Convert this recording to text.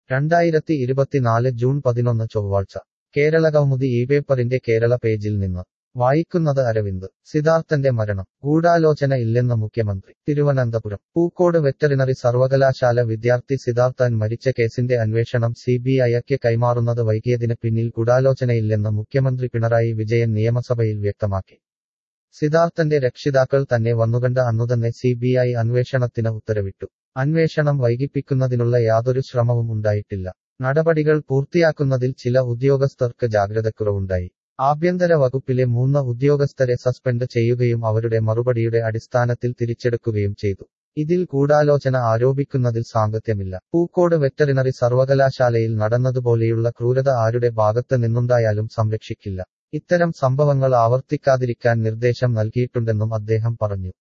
രണ്ടായിരത്തി ഇരുപത്തിനാല് ജൂൺ പതിനൊന്ന് ചൊവ്വാഴ്ച കേരള കൗമുദി ഈ പേപ്പറിന്റെ കേരള പേജിൽ നിന്ന് വായിക്കുന്നത് അരവിന്ദ് സിദ്ധാർത്ഥന്റെ മരണം ഗൂഢാലോചന ഇല്ലെന്ന് മുഖ്യമന്ത്രി തിരുവനന്തപുരം പൂക്കോട് വെറ്ററിനറി സർവകലാശാല വിദ്യാർത്ഥി സിദ്ധാർത്ഥൻ മരിച്ച കേസിന്റെ അന്വേഷണം സിബിഐക്ക് കൈമാറുന്നത് വൈകിയതിന് പിന്നിൽ ഗൂഢാലോചനയില്ലെന്ന് മുഖ്യമന്ത്രി പിണറായി വിജയൻ നിയമസഭയിൽ വ്യക്തമാക്കി സിദ്ധാർത്ഥന്റെ രക്ഷിതാക്കൾ തന്നെ വന്നുകണ്ട അന്നുതന്നെ സിബിഐ അന്വേഷണത്തിന് ഉത്തരവിട്ടു അന്വേഷണം വൈകിപ്പിക്കുന്നതിനുള്ള യാതൊരു ശ്രമവും ഉണ്ടായിട്ടില്ല നടപടികൾ പൂർത്തിയാക്കുന്നതിൽ ചില ഉദ്യോഗസ്ഥർക്ക് ജാഗ്രതക്കുറവുണ്ടായി ആഭ്യന്തര വകുപ്പിലെ മൂന്ന് ഉദ്യോഗസ്ഥരെ സസ്പെൻഡ് ചെയ്യുകയും അവരുടെ മറുപടിയുടെ അടിസ്ഥാനത്തിൽ തിരിച്ചെടുക്കുകയും ചെയ്തു ഇതിൽ ഗൂഢാലോചന ആരോപിക്കുന്നതിൽ സാങ്കത്യമില്ല പൂക്കോട് വെറ്ററിനറി സർവകലാശാലയിൽ നടന്നതുപോലെയുള്ള ക്രൂരത ആരുടെ ഭാഗത്ത് നിന്നുണ്ടായാലും സംരക്ഷിക്കില്ല ഇത്തരം സംഭവങ്ങൾ ആവർത്തിക്കാതിരിക്കാൻ നിർദ്ദേശം നൽകിയിട്ടുണ്ടെന്നും അദ്ദേഹം പറഞ്ഞു